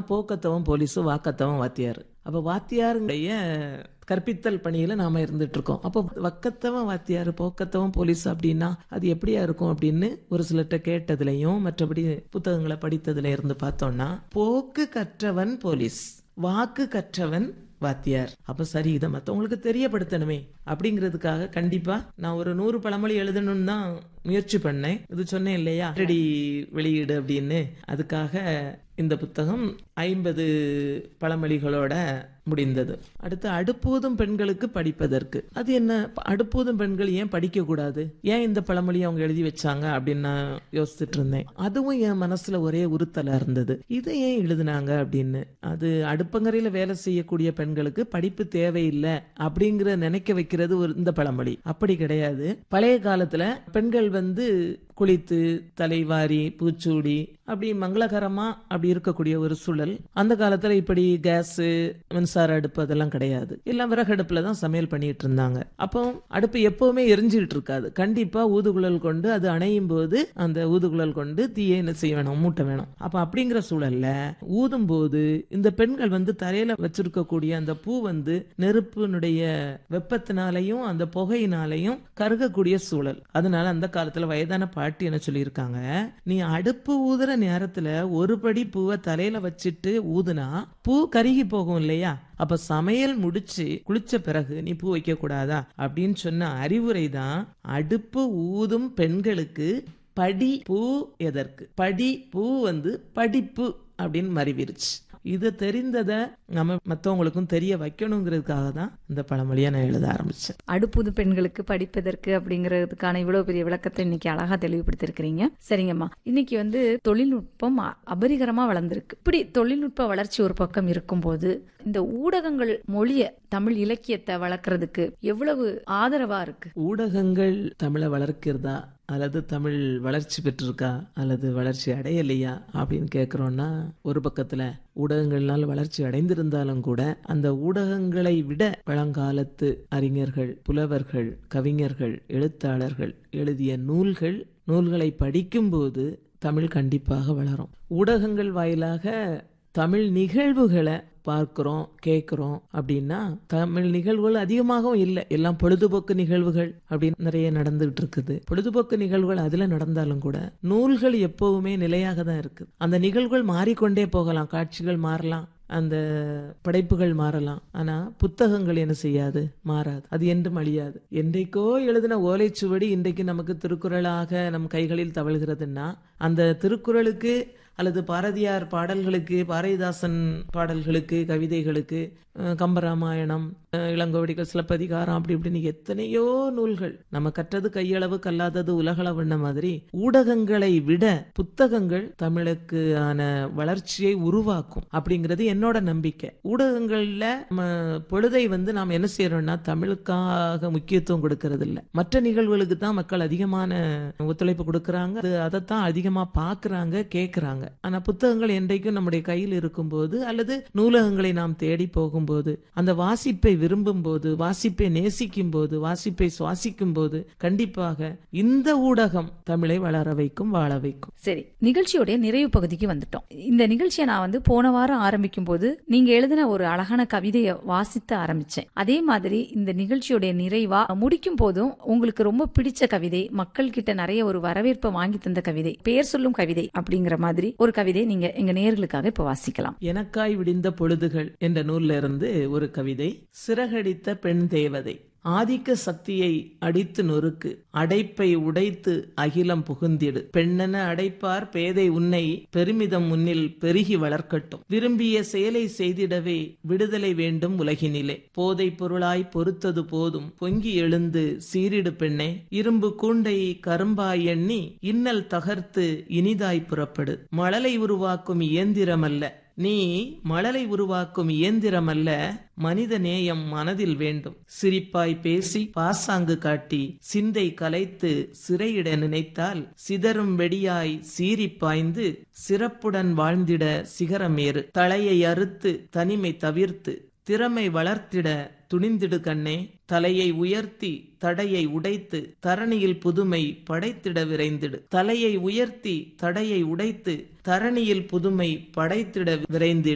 போக்கத்தவன் police வாக்கத்தவன் வாத்தியார் அப்ப வாத்தியாருடைய கற்பித்தல் பணியில நாம இருந்துட்டு இருக்கோம் அப்போ வக்கத்தவன் வாத்தியார் போக்கத்தவன் போலீஸ் அப்படின்னா அது எப்படியா இருக்கும் அப்படின்னு ஒரு சிலர்கிட்ட கேட்டதுலயும் மற்றபடி புத்தகங்களை படித்ததுல இருந்து பார்த்தோம்னா போக்கு கற்றவன் போலீஸ் வாக்கு கற்றவன் வாத்தியார் அப்ப சரி இதை மத்தவங்களுக்கு தெரியப்படுத்தணுமே அப்படிங்கிறதுக்காக கண்டிப்பா நான் ஒரு நூறு பழமொழி எழுதணும்னு தான் முயற்சி பண்ணேன் இது சொன்னேன் இல்லையா ரெடி வெளியீடு அப்படின்னு அதுக்காக இந்த புத்தகம் ஐம்பது பழமொழிகளோட முடிந்தது அடுத்து அடுப்பூதும் பெண்களுக்கு படிப்பதற்கு அது என்ன அடுப்பூதும் பெண்கள் ஏன் படிக்க கூடாது ஏன் இந்த பழமொழி அவங்க எழுதி வச்சாங்க அப்படின்னு நான் யோசிச்சுட்டு இருந்தேன் அதுவும் என் மனசுல ஒரே உறுத்தலா இருந்தது இதை ஏன் எழுதுனாங்க அப்படின்னு அது அடுப்பங்கரையில வேலை செய்யக்கூடிய பெண்களுக்கு படிப்பு தேவையில்லை அப்படிங்கிற நினைக்க வைக்கிறது ஒரு இந்த பழமொழி அப்படி கிடையாது பழைய காலத்துல பெண்கள் வந்து குளித்து தலைவாரி பூச்சூடி அப்படி மங்களகரமா அப்படி இருக்கக்கூடிய ஒரு சூழல் அந்த காலத்துல இப்படி கேஸ் மின்சார அடுப்பு அதெல்லாம் கிடையாது எல்லாம் விறகு அடுப்புல தான் சமையல் பண்ணிட்டு இருந்தாங்க அப்போ அடுப்பு எப்பவுமே எரிஞ்சுக்கிட்டு இருக்காது கண்டிப்பா ஊதுகுழல் கொண்டு அது அணையும் போது அந்த ஊதுகுழல் கொண்டு தீயை என்ன செய்ய வேணும் மூட்ட வேணும் அப்ப அப்படிங்கிற சூழல்ல ஊதும் போது இந்த பெண்கள் வந்து தரையில வச்சிருக்கக்கூடிய அந்த பூ வந்து நெருப்பினுடைய வெப்பத்தினாலையும் அந்த புகையினாலையும் கருகக்கூடிய சூழல் அதனால அந்த காலத்துல வயதான பாட்டி என்ன சொல்லியிருக்காங்க நீ அடுப்பு ஊதுற நேரத்துல ஒரு படி பூவை தலையில வச்சுட்டு ஊதுனா பூ கருகி போகும் இல்லையா அப்ப சமையல் முடிச்சு குளிச்ச பிறகு நீ பூ வைக்க கூடாதா அப்படின்னு சொன்ன அறிவுரை தான் அடுப்பு ஊதும் பெண்களுக்கு படி பூ எதற்கு படி பூ வந்து படிப்பு அப்படின்னு மறிவிருச்சு இது தெரிந்ததை நம்ம மற்றவங்களுக்கும் தெரிய வைக்கணுங்கிறதுக்காக தான் இந்த பழமொழியை நான் எழுத ஆரம்பிச்சேன் அடுப்புது பெண்களுக்கு படிப்பதற்கு அப்படிங்கிறதுக்கான இவ்வளவு பெரிய விளக்கத்தை இன்னைக்கு அழகா தெளிவுபடுத்திருக்கிறீங்க சரிங்கம்மா இன்னைக்கு வந்து தொழில்நுட்பம் அ- அபரிகரமா வளர்ந்திருக்கு இப்படி தொழில்நுட்ப வளர்ச்சி ஒரு பக்கம் இருக்கும்போது இந்த ஊடகங்கள் மொழிய தமிழ் இலக்கியத்தை வளர்க்கறதுக்கு எவ்வளவு ஆதரவா இருக்கு ஊடகங்கள் தமிழை வளர்க்கிறதா அல்லது தமிழ் வளர்ச்சி பெற்றிருக்கா அல்லது வளர்ச்சி அடையலையா அப்படின்னு கேட்குறோன்னா ஒரு பக்கத்துல ஊடகங்கள்னால வளர்ச்சி அடைந்திருந்தாலும் கூட அந்த ஊடகங்களை விட பழங்காலத்து அறிஞர்கள் புலவர்கள் கவிஞர்கள் எழுத்தாளர்கள் எழுதிய நூல்கள் நூல்களை படிக்கும்போது தமிழ் கண்டிப்பாக வளரும் ஊடகங்கள் வாயிலாக தமிழ் நிகழ்வுகளை பார்க்கிறோம் கேட்கிறோம் அப்படின்னா தமிழ் நிகழ்வுகள் அதிகமாகவும் இல்லை எல்லாம் பொழுதுபோக்கு நிகழ்வுகள் அப்படின்னு நிறைய நடந்துகிட்டு இருக்குது பொழுதுபோக்கு நிகழ்வுகள் அதுல நடந்தாலும் கூட நூல்கள் எப்பவுமே நிலையாக தான் இருக்குது அந்த நிகழ்வுகள் மாறிக்கொண்டே போகலாம் காட்சிகள் மாறலாம் அந்த படைப்புகள் மாறலாம் ஆனா புத்தகங்கள் என்ன செய்யாது மாறாது அது என்றும் அழியாது என்றைக்கோ எழுதின ஓலைச்சுவடி இன்றைக்கு நமக்கு திருக்குறளாக நம் கைகளில் தவழ்கிறதுன்னா அந்த திருக்குறளுக்கு அல்லது பாரதியார் பாடல்களுக்கு பாரதிதாசன் பாடல்களுக்கு கவிதைகளுக்கு அஹ், கம்பராமாயணம் அஹ், இளங்கோவடிகள் சிலப்பதிகாரம் அப்படி இப்படின்னு எத்தனையோ நூல்கள் நம்ம கற்றது கையளவு கல்லாதது உலகளவுன்ன மாதிரி ஊடகங்களை விட புத்தகங்கள் தமிழுக்கு ஆன வளர்ச்சியை உருவாக்கும் அப்படிங்கிறது என்னோட நம்பிக்கை ஊடகங்கள்ல நம்ம பொழுதை வந்து நாம் என்ன செய்யறோம்னா தமிழுக்காக முக்கியத்துவம் கொடுக்கறது இல்ல மற்ற நிகழ்வுகளுக்கு தான் மக்கள் அதிகமான ஒத்துழைப்பு கொடுக்கறாங்க அது அதைத்தான் அதிகமா பாக்குறாங்க கேக்குறாங்க ஆனா புத்தகங்கள் என்றைக்கும் நம்முடைய கையில் இருக்கும்போது அல்லது நூலகங்களை நாம் தேடி போகும்போது அந்த வாசிப்பை விரும்பும் போது வாசிப்பை நேசிக்கும் போது வாசிப்பை சுவாசிக்கும் போது கண்டிப்பாக இந்த ஊடகம் தமிழை வளர வைக்கும் வாழ வைக்கும் சரி நிகழ்ச்சியோடைய நிறைவு பகுதிக்கு வந்துட்டோம் இந்த நிகழ்ச்சியை நான் வந்து போன வாரம் ஆரம்பிக்கும் போது நீங்க எழுதின ஒரு அழகான கவிதையை வாசித்து ஆரம்பிச்சேன் அதே மாதிரி இந்த நிகழ்ச்சியோடைய நிறைவா முடிக்கும் போதும் உங்களுக்கு ரொம்ப பிடிச்ச கவிதை மக்கள் கிட்ட நிறைய ஒரு வரவேற்பை வாங்கி தந்த கவிதை பெயர் சொல்லும் கவிதை அப்படிங்கிற மாதிரி ஒரு கவிதை நீங்க எங்க நேயர்களுக்காக இப்ப வாசிக்கலாம் எனக்காய் விடிந்த பொழுதுகள் என்ற நூல்ல இருந்து ஒரு கவிதை சிறகடித்த பெண் தேவதை ஆதிக்க சக்தியை அடித்து நொறுக்கு அடைப்பை உடைத்து அகிலம் புகுந்திடு பெண்ணென அடைப்பார் பேதை உன்னை பெருமிதம் முன்னில் பெருகி வளர்க்கட்டும் விரும்பிய செயலை செய்திடவே விடுதலை வேண்டும் உலகினிலே போதை பொருளாய் பொறுத்தது போதும் பொங்கி எழுந்து சீரிடு பெண்ணே இரும்பு கூண்டை கரும்பாய் எண்ணி இன்னல் தகர்த்து இனிதாய் புறப்படு மழலை உருவாக்கும் இயந்திரமல்ல நீ மழலை உருவாக்கும் இயந்திரமல்ல மனித நேயம் மனதில் வேண்டும் சிரிப்பாய் பேசி பாசாங்கு காட்டி சிந்தை கலைத்து சிறையிட நினைத்தால் சிதறும் வெடியாய் சீறி பாய்ந்து சிறப்புடன் வாழ்ந்திட சிகரமேறு தலையை அறுத்து தனிமை தவிர்த்து திறமை வளர்த்திட துணிந்திடு கண்ணே தலையை உயர்த்தி தடையை உடைத்து தரணியில் புதுமை படைத்திட விரைந்திடு தலையை உயர்த்தி தடையை உடைத்து தரணியில் புதுமை படைத்திட விரைந்திடு